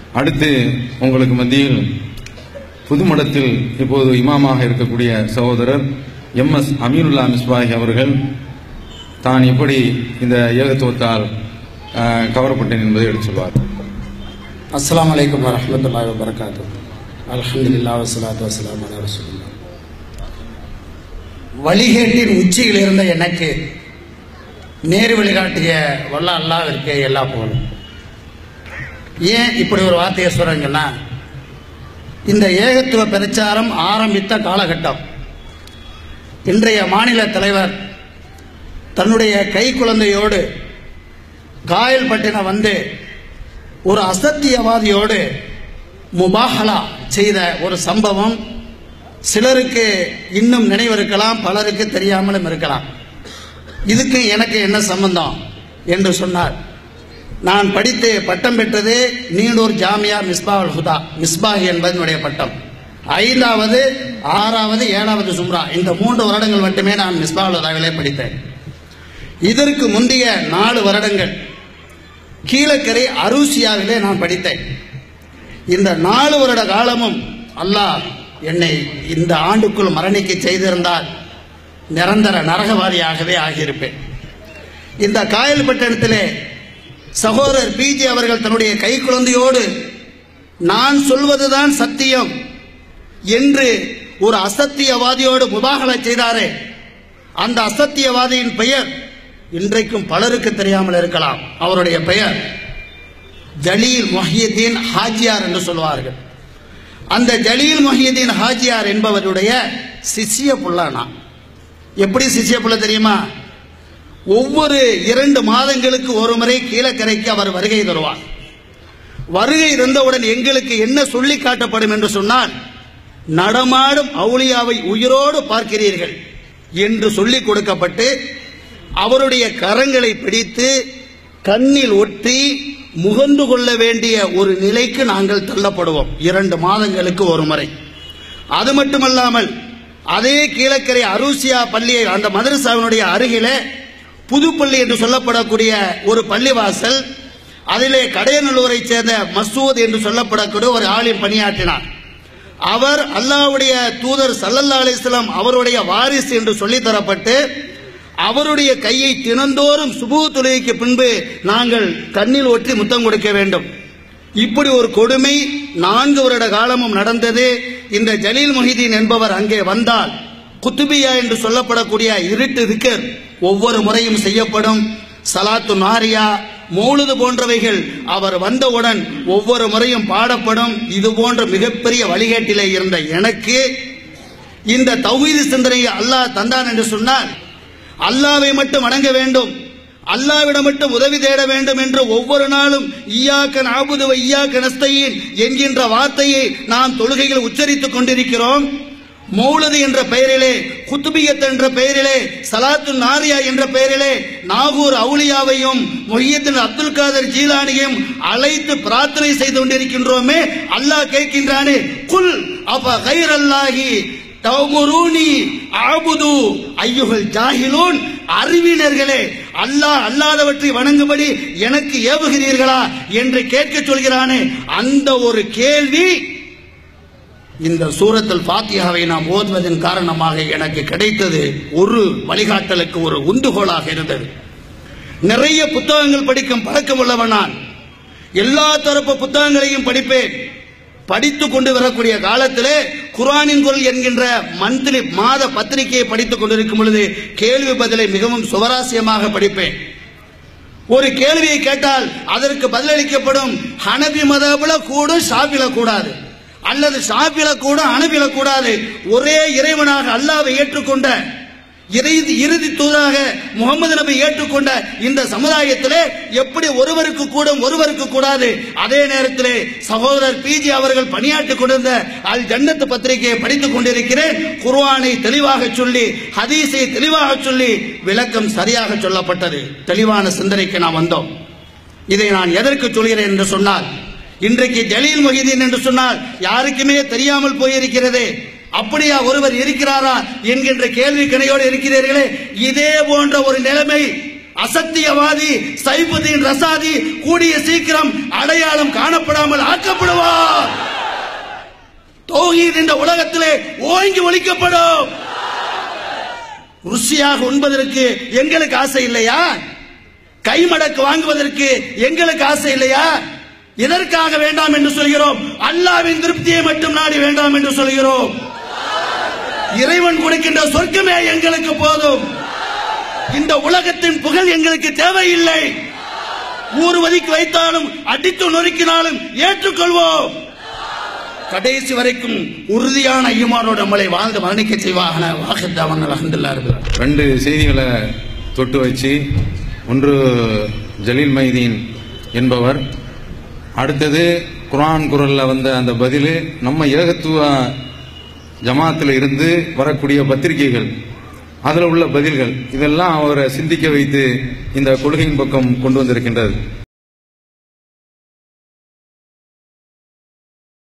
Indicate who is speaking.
Speaker 1: அடுத்து உங்களுக்கு மத்தியில் புதுமடத்தில் இப்போது இமாமாக இருக்கக்கூடிய சகோதரர் எம் எஸ் அமீனுல்லா மிஸ்பாஹி அவர்கள் தான் எப்படி இந்த ஏகத்துவத்தால் அஹ், கவரப்பட்டேன் என்பதை எடுத்து சொல்வார்
Speaker 2: அஸ்ஸலாமு அலைக்கும் வரஹ்மத்துல்லாஹி வபரகாத்து அல்ஹம்துலில்லாஹ் வஸ்ஸலாத்து வஸ்ஸலாமு அலா ரசூலில்லாஹ் வழிகேட்டின் உச்சியில் இருந்த எனக்கு நேரு வழிகாட்டிய வல்ல அல்லாவிற்கு எல்லா புகழும் ஏன் இப்படி ஒரு வார்த்தையை சொல்றேங்கன்னா இந்த ஏகத்துவ பிரச்சாரம் ஆரம்பித்த காலகட்டம் இன்றைய மாநில தலைவர் தன்னுடைய கை குழந்தையோடு காயல்பட்டினம் வந்து ஒரு அசத்தியவாதியோடு முபாஹலா செய்த ஒரு சம்பவம் சிலருக்கு இன்னும் நினைவிருக்கலாம் பலருக்கு தெரியாமலும் இருக்கலாம் இதுக்கு எனக்கு என்ன சம்பந்தம் என்று சொன்னார் நான் படித்து பட்டம் பெற்றது நீடூர் ஜாமியா மிஸ்பாவுல் ஹுதா மிஸ்பாஹ் என்பது என்னுடைய பட்டம் ஐந்தாவது ஆறாவது ஏழாவது சும்ரா இந்த மூன்று வருடங்கள் மட்டுமே நான் மிஸ்பாவுல் ஹுதாவிலே படித்தேன் இதற்கு முந்தைய நாலு வருடங்கள் கீழக்கரை அரூசியாவிலே நான் படித்தேன் இந்த நாலு வருட காலமும் அல்லாஹ் என்னை இந்த ஆண்டுக்குள் மரணிக்க செய்திருந்தால் நிரந்தர நரகவாதியாகவே ஆகியிருப்பேன் இந்த காயல்பட்டணத்திலே சகோதரர் பிஜி அவர்கள் தன்னுடைய கை குழந்தையோடு நான் சொல்வதுதான் சத்தியம் என்று ஒரு அசத்தியவாதியோடு முபாகலை செய்தாரே அந்த அசத்தியவாதியின் பெயர் இன்றைக்கும் பலருக்கு தெரியாமல் இருக்கலாம் அவருடைய பெயர் ஜலீல் மொஹியத்தீன் ஹாஜியார் என்று சொல்வார்கள் அந்த ஜலீல் மொஹியத்தீன் ஹாஜியார் என்பவருடைய சிஷ்ய புல்லானா எப்படி சிஷ்ய புள்ள தெரியுமா ஒவ்வொரு இரண்டு மாதங்களுக்கு ஒரு முறை கீழக்கரைக்கு அவர் வருகை தருவார் வருகை இருந்தவுடன் எங்களுக்கு என்ன சொல்லி காட்டப்படும் என்று சொன்னால் நடமாடும் அவுளியாவை உயிரோடு பார்க்கிறீர்கள் என்று சொல்லிக் கொடுக்கப்பட்டு அவருடைய கரங்களை பிடித்து கண்ணில் ஒட்டி முகந்து கொள்ள வேண்டிய ஒரு நிலைக்கு நாங்கள் தள்ளப்படுவோம் இரண்டு மாதங்களுக்கு ஒரு முறை அது மட்டுமல்லாமல் அதே கீழக்கரை அரூசியா பள்ளியை அந்த மதரசாவினுடைய அருகிலே புதுப்பள்ளி என்று சொல்லப்படக்கூடிய ஒரு பள்ளிவாசல் அதிலே கடையநல்லூரை சேர்ந்த மசூத் என்று சொல்லப்படக்கூடிய ஒரு ஆலிம் பணியாற்றினார் அவர் அல்லாஹ்வுடைய தூதர் சல்லல்லா அலிஸ்லாம் அவருடைய வாரிசு என்று சொல்லித் தரப்பட்டு அவருடைய கையை தினந்தோறும் சுபு தொழுகைக்கு பின்பு நாங்கள் கண்ணில் ஒற்றி முத்தம் கொடுக்க வேண்டும் இப்படி ஒரு கொடுமை நான்கு வருட காலமும் நடந்தது இந்த ஜலீல் மொஹிதீன் என்பவர் அங்கே வந்தால் குத்துபியா என்று சொல்லப்படக்கூடிய இருட்டு திக்கர் ஒவ்வொரு முறையும் செய்யப்படும் சலாத்து நாரியா மௌலுது போன்றவைகள் அவர் வந்தவுடன் ஒவ்வொரு முறையும் பாடப்படும் இது போன்ற மிகப்பெரிய வழிகேட்டிலே இருந்த எனக்கு இந்த தௌஹீது சிந்தனையை அல்லாஹ் தந்தான் என்று சொன்னால் அல்லாவை மட்டும் வணங்க வேண்டும் அல்லாவிடம் மட்டும் உதவி தேட வேண்டும் என்று ஒவ்வொரு நாளும் ஈயாக்க நாபுதுவ ஈயாக்க நஸ்தையின் என்கின்ற வார்த்தையை நாம் தொழுகையில் உச்சரித்துக் கொண்டிருக்கிறோம் மௌலது என்ற பெயரிலே குத்துபியத் என்ற பெயரிலே சலாத்து நாரியா என்ற பெயரிலே நாகூர் அவுலியாவையும் மொஹியத்தின் அப்துல் காதர் ஜீலானியையும் அழைத்து பிரார்த்தனை செய்து கொண்டிருக்கின்றோமே அல்லாஹ் கேட்கின்றானே குல் அப்ப கைர் அல்லாஹி தௌமுரூனி ஆபுது ஐயுகள் ஜாஹிலூன் அறிவினர்களே அல்லாஹ் அல்லாதவற்றை வணங்கும்படி எனக்கு ஏவுகிறீர்களா என்று கேட்க சொல்கிறானே அந்த ஒரு கேள்வி இந்த சூரத்தில் ஃபாத்தியாவை நாம் ஓதுவதன் காரணமாக எனக்கு கிடைத்தது ஒரு வழிகாட்டலுக்கு ஒரு உந்துகோலாக இருந்தது நிறைய புத்தகங்கள் படிக்கும் பழக்கம் உள்ளவன் நான் எல்லா தரப்பு புத்தகங்களையும் படிப்பேன் படித்து கொண்டு வரக்கூடிய காலத்திலே குரானின் குரல் என்கின்ற மந்த்லி மாத பத்திரிகையை படித்துக் கொண்டிருக்கும் பொழுது கேள்வி பதிலை மிகவும் சுவராசியமாக படிப்பேன் ஒரு கேள்வியை கேட்டால் அதற்கு பதிலளிக்கப்படும் ஹனபி மதபுல கூடும் ஷாபில கூடாது அல்லது ஷாபில கூட அனுபில கூடாது ஒரே இறைவனாக அல்லாவை ஏற்றுக்கொண்ட இறுதி இறுதி தூதாக முகமது நபி ஏற்றுக்கொண்ட இந்த சமுதாயத்திலே எப்படி ஒருவருக்கு கூடும் ஒருவருக்கு கூடாது அதே நேரத்திலே சகோதரர் பிஜி அவர்கள் பணியாற்றிக் கொண்டிருந்த அல் ஜன்னத்து பத்திரிகையை படித்துக் கொண்டிருக்கிறேன் குர்ஆனை தெளிவாக சொல்லி ஹதீஸை தெளிவாக சொல்லி விளக்கம் சரியாக சொல்லப்பட்டது தெளிவான சிந்தனைக்கு நாம் வந்தோம் இதை நான் எதற்கு சொல்கிறேன் என்று சொன்னால் இன்றைக்கு ஜலீல் மொஹிதீன் என்று சொன்னால் யாருக்குமே தெரியாமல் போயிருக்கிறது அப்படியா ஒருவர் இருக்கிறாரா என்கின்ற கேள்வி கணையோடு இருக்கிறீர்களே இதே போன்ற ஒரு நிலைமை அசத்தியவாதி சைபுதீன் ரசாதி கூடிய சீக்கிரம் அடையாளம் காணப்படாமல் ஆக்கப்படும் இந்த உலகத்திலே ஓங்கி ஒழிக்கப்படும் ருசியாக உண்பதற்கு எங்களுக்கு ஆசை இல்லையா கைமடக்கு வாங்குவதற்கு எங்களுக்கு ஆசை இல்லையா எதற்காக வேண்டாம் என்று சொல்கிறோம் அல்லாவின் திருப்தியை மட்டும் நாடி வேண்டாம் என்று சொல்கிறோம் இறைவன் கொடுக்கின்ற சொர்க்கமே எங்களுக்கு போதும் இந்த உலகத்தின் புகழ் எங்களுக்கு தேவையில்லை ஊர்வதிக்கு வைத்தாலும் அடித்து நொறுக்கினாலும் ஏற்றுக்கொள்வோம் கடைசி வரைக்கும் உறுதியான ஈமானோடு நம்மளை வாழ்ந்து மரணிக்க செய்வாக வாகத்தாவன் அலமதுல்லா இருக்கிறார்
Speaker 1: ரெண்டு செய்திகளை தொட்டு வச்சு ஒன்று ஜலீல் மைதீன் என்பவர் அடுத்தது குர்ஆன் குரல்ல வந்த அந்த பதில் நம்ம ஏகத்துவ ஜமாத்தில் இருந்து வரக்கூடிய பத்திரிகைகள் அதில் உள்ள பதில்கள் இதெல்லாம் அவரை சிந்திக்க வைத்து இந்த கொள்கையின் பக்கம் கொண்டு வந்திருக்கின்றது